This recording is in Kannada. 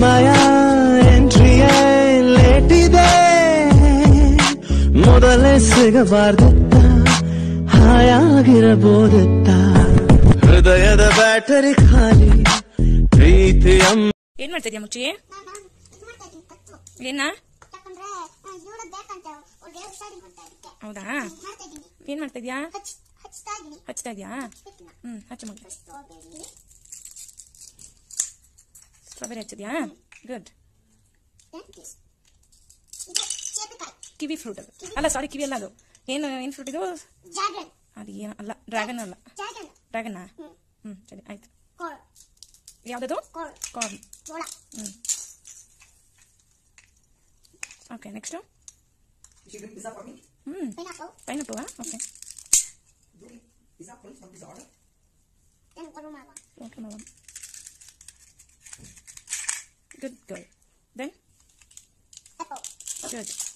ಸಮಯ ಎಂಟ್ರಿಯೇ ಲೇಟ್ ಇದೆ ಮೊದಲೇ ಸಿಗಬಾರ್ದಿತ್ತ ಹಾಯಾಗಿರಬಹುದಿತ್ತ ಹೃದಯದ ಬ್ಯಾಟರಿ ಖಾಲಿ ಪ್ರೀತಿಯ ಏನ್ ಮಾಡ್ತಾ ಇದೀಯ ಮುಚ್ಚಿ ಏನ ಯಾಕಂದ್ರೆ ಇವಳು ಬೇಕಂತ ಅವ್ರಿಗೆ ಹುಷಾರಿ ಕೊಡ್ತಾ ಇದಕ್ಕೆ ಹೌದಾ ಮಾಡ್ತಾ ಇದ್ದೀನಿ ಏನ್ ಮಾಡ್ತಾ ಇದೀಯಾ ಹಚ್ ಹಚ್ತಾ ಇದ್ದೀನಿ ಹಚ್ತಾ ಇದೀಯಾ ಹಚ್ಬೇಕಿಲ್ಲ ಹ್ಮ್ ಹಚ್ಚ ಮಗ ಸ್ಟ್ರಾಬೆರಿ ಸ್ಟ್ರಾಬೆರಿ ಹಚ್ಚಿದ್ಯಾ ಗುಡ್ ದೆನ್ ದಿಸ್ ಇದು ಚೇಪಕಾಯಿ ಕಿವಿ ಫ್ರೂಟ್ ಅದು ಅಲ್ಲ ಸಾರಿ ಕಿವಿ ಅಲ್ಲ ಅದು ಏನು ಏನ್ ಫ್ರೂಟ್ ಇದು ಜಾಗನ್ ಅದು ಏನು ಅಲ್ಲ ಡ್ರ್ಯಾಗನ್ ಅಲ್ಲ ಜಾಗನ್ ಡ್ರ್ಯಾಗನ್ನಾ ಹ್ಮ್ ಹ್ಮ್ ಸರಿ ಆಯ್ತು ಕೋಲ್ ಯಾವ್ದದು ಕೋಲ್ ಕಾರ್ನ್ ಜೋಳ ಹ್ಮ್ okay next Is she doing pizza for me? Hmm pineapple pineapple okay Doing pizza, please, one pizza order. Then watermelon watermelon. Good girl. Then, apple good.